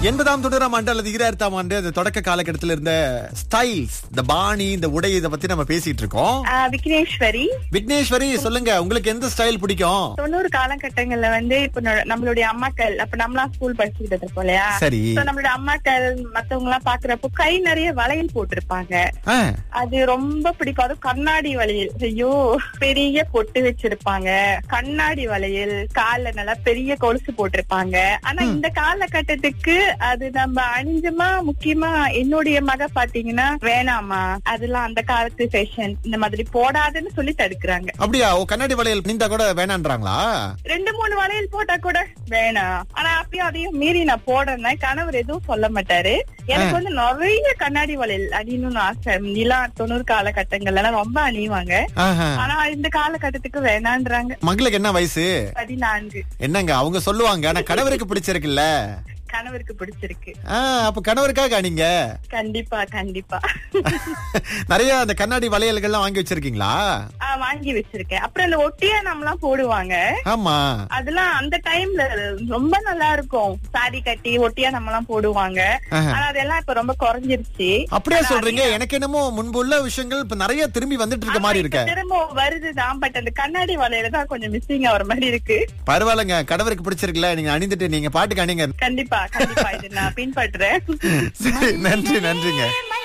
எண்பதாம் தொண்ணூறாம் ஆண்டு அல்லது ஈராயிரத்தாம் ஆண்டு அந்த தொடக்க காலகட்டத்தில் இருந்த ஸ்டைல்ஸ் இந்த பாணி இந்த உடை இதை பத்தி நம்ம பேசிட்டு இருக்கோம் ஆ, விக்னேஸ்வரி விக்னேஸ்வரி சொல்லுங்க உங்களுக்கு எந்த ஸ்டைல் பிடிக்கும் தொண்ணூறு காலகட்டங்கள்ல வந்து இப்ப நொ- நம்மளுடைய அம்மாக்கள் அப்ப நம்மளாம் ஸ்கூல் படிச்சுக்கிட்டு இருப்போம் இல்லையா சரி So, நம்மளுடைய அம்மாக்கள் மத்தவங்க எல்லாம் பாக்குறப்போ கை நிறைய வளையல் போட்டிருப்பாங்க ஆ, அது ரொம்ப பிடிக்கும் அதுவும் கண்ணாடி வளையல் ஐயோ பெரிய பொட்டு வச்சிருப்பாங்க கண்ணாடி வளையல் கால்ல நல்லா பெரிய கொலுசு போட்டிருப்பாங்க ஆனா இந்த காலகட்டத்துக்கு அது நம்ம அணிஞ்சமா முக்கியமா என்னுடைய மக பாத்தீங்கன்னா வேணாமா அதெல்லாம் அந்த காலத்து ஃபேஷன் இந்த மாதிரி போடாதுன்னு சொல்லி தடுக்கிறாங்க அப்படியா ஓ கண்ணாடி வளையல் நீந்தா கூட வேணான்றாங்களா ரெண்டு மூணு வளையல் போட்டா கூட வேணாம் ஆனா அப்பயும் அதையும் மீறி நான் போடுறேன் கணவர் எதுவும் சொல்ல மாட்டாரு எனக்கு வந்து நிறைய கண்ணாடி வளையல் அணியணும்னு ஆசை நிலா தொண்ணூறு காலகட்டங்கள்ல எல்லாம் ரொம்ப அணிவாங்க ஆஹா. ஆனா இந்த காலகட்டத்துக்கு வேணான்றாங்க மகளுக்கு என்ன வயசு பதினான்கு என்னங்க அவங்க சொல்லுவாங்க ஆனா கணவருக்கு பிடிச்சிருக்குல்ல கணவருக்கு பிடிச்சிருக்கு ஆ, அப்ப கணவருக்காக நீங்க கண்டிப்பா கண்டிப்பா நிறைய அந்த கண்ணாடி வளையல்கள்லாம் வாங்கி வச்சிருக்கீங்களா ஆ, வாங்கி வச்சிருக்கேன் அப்புறம் இந்த ஒட்டியானம் எல்லாம் போடுவாங்க ஆமா அதெல்லாம் அந்த டைம்ல ரொம்ப நல்லா இருக்கும் சாரி கட்டி ஒட்டியா நம்ம எல்லாம் போடுவாங்க ஆஹா. ஆனா அதெல்லாம் இப்ப ரொம்ப குறைஞ்சிருச்சு அப்படியா சொல்றீங்க எனக்கு என்னமோ முன்பு உள்ள விஷயங்கள் இப்ப நிறைய திரும்பி வந்துட்டு இருக்க மாதிரி இருக்க இப்ப திரும்ப வருதுதான் பட் அந்த கண்ணாடி வலையில தான் கொஞ்சம் மிஸ்ஸிங் ஆகிற மாதிரி இருக்கு பரவாயில்லைங்க கணவருக்கு பிடிச்சிருக்குல்ல நீங்க அணிந்துட்டு நீங்க பாட்டுக்கு அணிங்க கண்டிப்பா கண்டிப்பா இது நான் பின்பற்றுறேன் சரி நன்றி நன்றிங்க